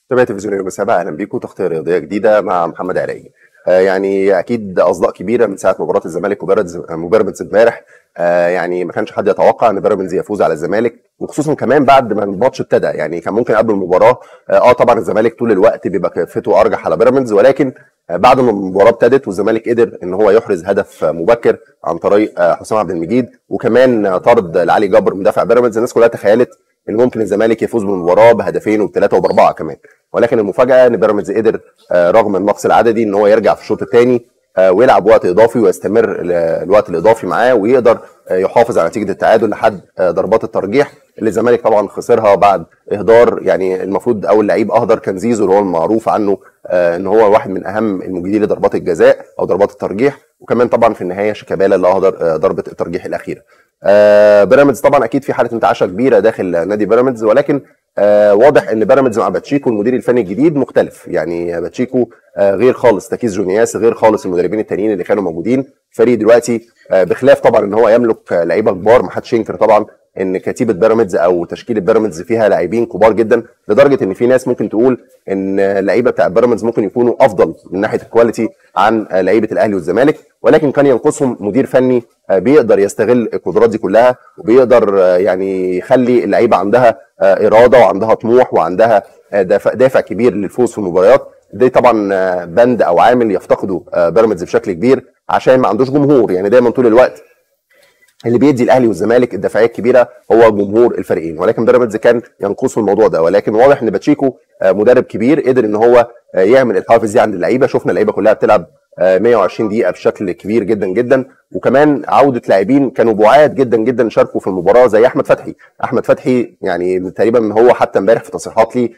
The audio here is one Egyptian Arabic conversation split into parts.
تابع تلفزيون المسابقة أهلا بيكم تغطية رياضية جديدة مع محمد عراقي آه يعني أكيد أصداء كبيرة من ساعة مباراة الزمالك وبيراميدز وبيراميدز امبارح آه يعني ما كانش حد يتوقع ان بيراميدز يفوز على الزمالك وخصوصا كمان بعد ما الماتش ابتدى يعني كان ممكن قبل المباراه اه, آه طبعا الزمالك طول الوقت بيبقى كفته ارجح على بيراميدز ولكن آه بعد ما المباراه ابتدت والزمالك قدر ان هو يحرز هدف مبكر عن طريق آه حسام عبد المجيد وكمان طرد لعلي جبر مدافع بيراميدز الناس كلها تخيلت ان ممكن الزمالك يفوز بالمباراه بهدفين وبثلاثه وباربعه كمان ولكن المفاجاه ان بيراميدز قدر رغم النقص العددي ان هو يرجع في الشوط الثاني ويلعب وقت اضافي ويستمر الوقت الاضافي معاه ويقدر يحافظ على نتيجه التعادل لحد ضربات الترجيح اللي الزمالك طبعا خسرها بعد اهدار يعني المفروض اول لعيب اهدر كان زيزو اللي هو المعروف عنه ان هو واحد من اهم المجيدين لضربات الجزاء او ضربات الترجيح وكمان طبعا في النهايه شيكابالا اللي اهدر ضربه الترجيح الاخيره. بيراميدز طبعا اكيد في حاله انتعاشه كبيره داخل نادي بيراميدز ولكن آه واضح ان بيراميدز مع باتشيكو المدير الفني الجديد مختلف يعني باتشيكو آه غير خالص تكيس جونياس غير خالص المدربين التانيين اللي كانوا موجودين فريق دلوقتي آه بخلاف طبعا ان هو يملك لعيبه كبار ما حدش ينكر طبعا ان كتيبه بيراميدز او تشكيله بيراميدز فيها لاعبين كبار جدا لدرجه ان في ناس ممكن تقول ان اللعيبه بتاع بيراميدز ممكن يكونوا افضل من ناحيه الكواليتي عن لعيبه الاهلي والزمالك ولكن كان ينقصهم مدير فني بيقدر يستغل القدرات دي كلها وبيقدر يعني يخلي اللعيبه عندها اراده وعندها طموح وعندها دافع, دافع كبير للفوز في المباريات دي طبعا بند او عامل يفتقده بيراميدز بشكل كبير عشان ما عندوش جمهور يعني دايما طول الوقت اللي بيدي الاهلي والزمالك الدفاعيه الكبيره هو جمهور الفريقين ولكن بيراميدز كان ينقصه الموضوع ده ولكن واضح ان باتشيكو مدرب كبير قدر ان هو يعمل الحافز دي عند اللعيبه شفنا اللعيبه كلها بتلعب 120 دقيقه بشكل كبير جدا جدا وكمان عوده لاعبين كانوا بعاد جدا جدا شاركوا في المباراه زي احمد فتحي احمد فتحي يعني تقريبا هو حتى امبارح في تصريحات ليه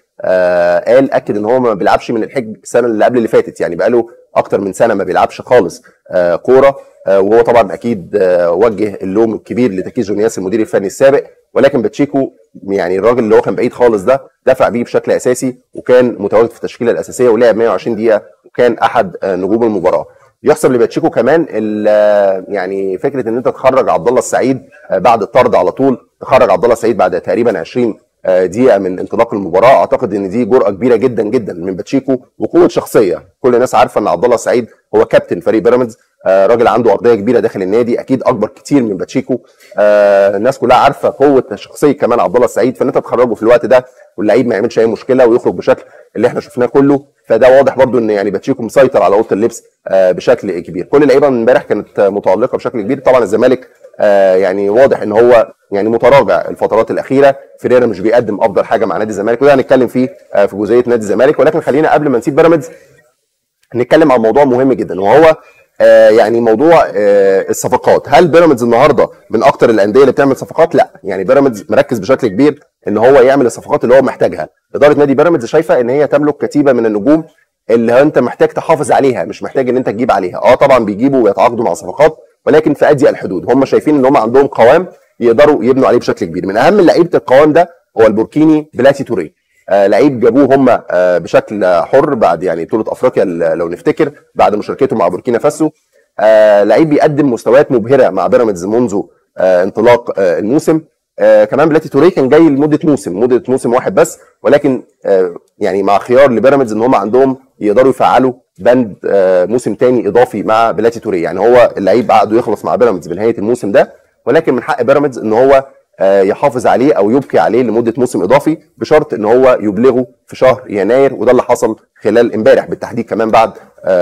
آه قال اكد ان هو ما بيلعبش من الحج السنه اللي قبل اللي فاتت يعني بقاله اكتر من سنه ما بيلعبش خالص آه كوره آه وهو طبعا اكيد آه وجه اللوم الكبير لتكيز جونياس المدير الفني السابق ولكن باتشيكو يعني الراجل اللي هو كان بعيد خالص ده دفع بيه بشكل اساسي وكان متواجد في التشكيله الاساسيه ولعب 120 دقيقه وكان احد نجوم المباراه يحسب لباتشيكو كمان يعني فكره ان انت تخرج عبد الله السعيد بعد الطرد على طول تخرج عبد الله السعيد بعد تقريبا 20 دقيقه من انطلاق المباراه اعتقد ان دي جرأه كبيره جدا جدا من باتشيكو وقوه شخصيه كل الناس عارفه ان عبد الله السعيد هو كابتن فريق بيراميدز راجل عنده ارضيه كبيره داخل النادي اكيد اكبر كتير من باتشيكو الناس كلها عارفه قوه شخصيه كمان عبد الله السعيد فان انت تخرجه في الوقت ده واللعيب ما يعملش اي مشكله ويخرج بشكل اللي احنا شفناه كله فده واضح برضو ان يعني باتشيكو مسيطر على اوضه اللبس بشكل كبير كل اللعيبه امبارح كانت متالقه بشكل كبير طبعا الزمالك يعني واضح ان هو يعني متراجع الفترات الاخيره فيريرا مش بيقدم افضل حاجه مع نادي الزمالك وده هنتكلم فيه في جزئيه نادي الزمالك ولكن خلينا قبل ما نسيب بيراميدز نتكلم عن موضوع مهم جدا وهو آه يعني موضوع آه الصفقات هل بيراميدز النهارده من اكتر الانديه اللي بتعمل صفقات لا يعني بيراميدز مركز بشكل كبير ان هو يعمل الصفقات اللي هو محتاجها اداره نادي بيراميدز شايفه ان هي تملك كتيبه من النجوم اللي انت محتاج تحافظ عليها مش محتاج ان انت تجيب عليها اه طبعا بيجيبوا ويتعاقدوا مع صفقات ولكن في اضيق الحدود هم شايفين ان هم عندهم قوام يقدروا يبنوا عليه بشكل كبير من اهم لعيبه القوام ده هو البوركيني بلاتي توري آه لعيب جابوه هم آه بشكل حر بعد يعني بطوله افريقيا لو نفتكر بعد مشاركته مع بوركينا فاسو آه لعيب بيقدم مستويات مبهره مع بيراميدز منذ آه انطلاق آه الموسم آه كمان بلاتي توري كان جاي لمده موسم مده موسم واحد بس ولكن آه يعني مع خيار لبيراميدز ان هم عندهم يقدروا يفعلوا بند آه موسم تاني اضافي مع بلاتي توري يعني هو اللعيب عقده يخلص مع بيراميدز بنهايه الموسم ده ولكن من حق بيراميدز ان هو يحافظ عليه او يبقي عليه لمده موسم اضافي بشرط ان هو يبلغه في شهر يناير وده اللي حصل خلال امبارح بالتحديد كمان بعد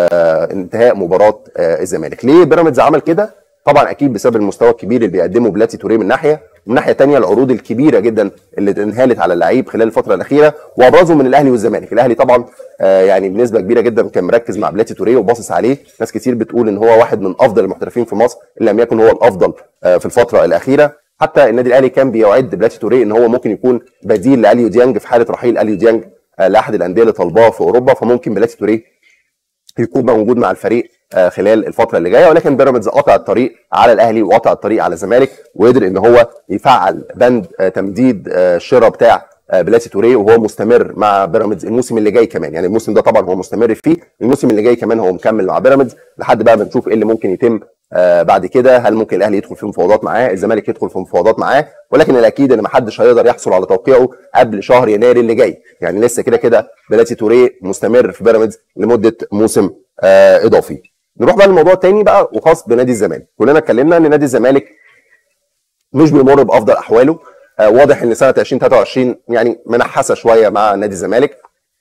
انتهاء مباراه الزمالك ليه بيراميدز عمل كده طبعا اكيد بسبب المستوى الكبير اللي بيقدمه بلاتي توريه من ناحيه ومن ناحيه ثانيه العروض الكبيره جدا اللي انهالت على اللعيب خلال الفتره الاخيره وابرزهم من الاهلي والزمالك الاهلي طبعا يعني بنسبه كبيره جدا كان مركز مع بلاتي توريه وباصص عليه ناس كتير بتقول ان هو واحد من افضل المحترفين في مصر ان لم يكن هو الافضل في الفتره الاخيره حتى النادي الاهلي كان بيعد بلاتي توريه ان هو ممكن يكون بديل لاليو ديانج في حاله رحيل اليو ديانج لاحد الانديه اللي طالباه في اوروبا فممكن بلاتي توريه يكون موجود مع الفريق خلال الفتره اللي جايه ولكن بيراميدز قطع الطريق على الاهلي وقطع الطريق على الزمالك وقدر ان هو يفعل بند تمديد الشراء بتاع آه، بلاتي توريه وهو مستمر مع بيراميدز الموسم اللي جاي كمان يعني الموسم ده طبعا هو مستمر فيه الموسم اللي جاي كمان هو مكمل مع بيراميدز لحد بقى ما نشوف ايه اللي ممكن يتم آه، بعد كده هل ممكن الاهلي يدخل في مفاوضات معاه الزمالك يدخل في مفاوضات معاه ولكن الاكيد ان ما حدش هيقدر يحصل على توقيعه قبل شهر يناير اللي جاي يعني لسه كده كده بلاتي توريه مستمر في بيراميدز لمده موسم آه، اضافي نروح بقى للموضوع الثاني بقى وخاص بنادي الزمالك كلنا اتكلمنا ان نادي الزمالك مش بيمر بافضل احواله آه، واضح ان سنه 2023 يعني منحسه شويه مع نادي الزمالك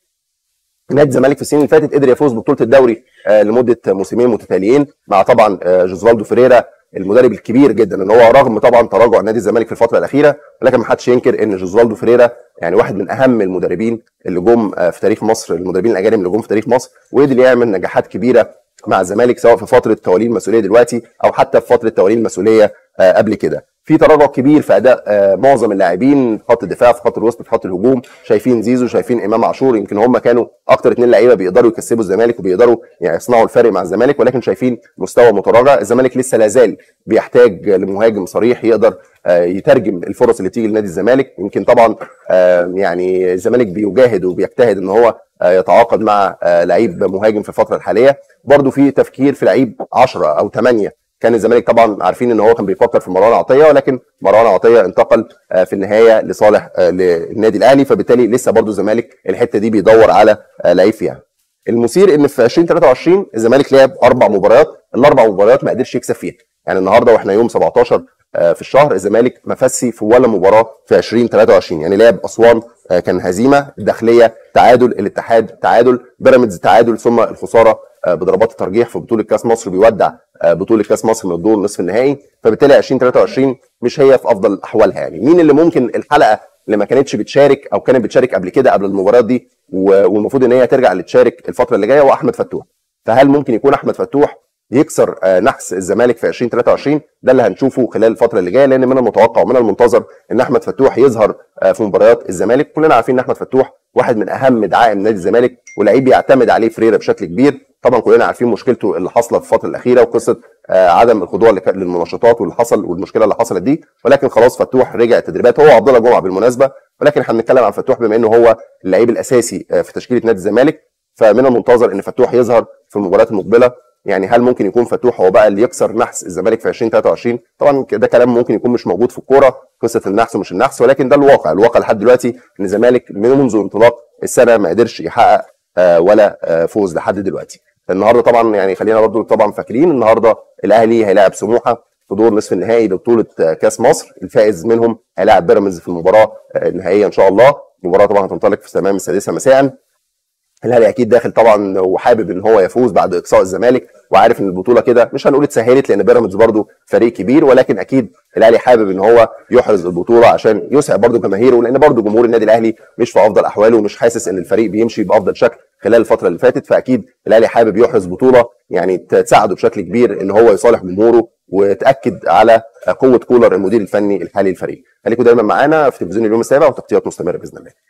نادي الزمالك في السنين اللي فاتت قدر يفوز ببطوله الدوري آه، لمده موسمين متتاليين مع طبعا آه، جوزفالدو فريرا المدرب الكبير جدا ان هو رغم طبعا تراجع نادي الزمالك في الفتره الاخيره ولكن ما حدش ينكر ان جوزفالدو فريرا يعني واحد من اهم المدربين اللي جم في تاريخ مصر المدربين الاجانب اللي جم في تاريخ مصر وقدر يعمل نجاحات كبيره مع الزمالك سواء في فتره توليه المسؤوليه دلوقتي او حتى في فتره توليه المسؤوليه قبل كده في تراجع كبير في اداء آه، معظم اللاعبين في خط الدفاع في خط الوسط في خط الهجوم شايفين زيزو شايفين امام عاشور يمكن هم كانوا اكتر اثنين لعيبه بيقدروا يكسبوا الزمالك وبيقدروا يعني يصنعوا الفرق مع الزمالك ولكن شايفين مستوى متراجع الزمالك لسه لا زال بيحتاج لمهاجم صريح يقدر آه، يترجم الفرص اللي تيجي لنادي الزمالك يمكن طبعا آه، يعني الزمالك بيجاهد وبيجتهد ان هو يتعاقد مع لعيب مهاجم في الفتره الحاليه برضه في تفكير في لعيب 10 او 8 كان الزمالك طبعا عارفين ان هو كان بيفكر في مروان عطيه ولكن مروان عطيه انتقل آه، في النهايه لصالح آه، للنادي الاهلي فبالتالي لسه برضو الزمالك الحته دي بيدور على آه، لعيب فيها المثير ان في 2023 الزمالك لعب اربع مباريات الاربع مباريات ما قدرش يكسب فيها يعني النهارده واحنا يوم 17 في الشهر الزمالك ما فسي في ولا مباراه في 2023 يعني لعب اسوان كان هزيمه الداخليه تعادل الاتحاد تعادل بيراميدز تعادل ثم الخساره بضربات الترجيح في بطوله كاس مصر بيودع آه، بطوله كاس مصر من الدور نصف النهائي فبالتالي 2023 مش هي في افضل احوالها يعني مين اللي ممكن الحلقه اللي ما كانتش بتشارك او كانت بتشارك قبل كده قبل المباريات دي والمفروض ان هي ترجع لتشارك الفتره اللي جايه هو احمد فتوح فهل ممكن يكون احمد فتوح يكسر آه، نحس الزمالك في 2023 ده اللي هنشوفه خلال الفتره اللي جايه لان من المتوقع ومن المنتظر ان احمد فتوح يظهر آه، في مباريات الزمالك كلنا عارفين ان احمد فتوح واحد من اهم دعائم نادي الزمالك ولعيب بيعتمد عليه فريرة بشكل كبير طبعا كلنا عارفين مشكلته اللي حاصله في الفتره الاخيره وقصه آه، عدم الخضوع للمنشطات واللي حصل والمشكله اللي حصلت دي ولكن خلاص فتوح رجع التدريبات هو عبد الله جمعه بالمناسبه ولكن احنا بنتكلم عن فتوح بما انه هو اللعيب الاساسي آه، في تشكيله نادي الزمالك فمن المنتظر ان فتوح يظهر في المباريات المقبله يعني هل ممكن يكون فتوح هو بقى اللي يكسر نحس الزمالك في 2023 طبعا ده كلام ممكن يكون مش موجود في الكوره قصه النحس ومش النحس ولكن ده الواقع الواقع لحد دلوقتي ان الزمالك منذ انطلاق السنه ما قدرش يحقق آه، ولا فوز لحد دلوقتي النهارده طبعا يعني خلينا برضو طبعا فاكرين النهارده الاهلي هيلاعب سموحه في دور نصف النهائي لبطوله كاس مصر الفائز منهم هيلاعب بيراميدز في المباراه النهائيه ان شاء الله المباراه طبعا هتنطلق في تمام السادسه مساء الاهلي اكيد داخل طبعا وحابب ان هو يفوز بعد اقصاء الزمالك وعارف ان البطوله كده مش هنقول اتسهلت لان بيراميدز برده فريق كبير ولكن اكيد الاهلي حابب ان هو يحرز البطوله عشان يسعد برده جماهيره لان برده جمهور النادي الاهلي مش في افضل احواله ومش حاسس ان الفريق بيمشي بافضل شكل خلال الفتره اللي فاتت فاكيد الاهلي حابب يحرز بطوله يعني تساعده بشكل كبير ان هو يصالح جمهوره وتاكد على قوه كولر المدير الفني الحالي للفريق خليكم دايما معانا في تلفزيون اليوم السابع وتغطيات مستمره باذن الله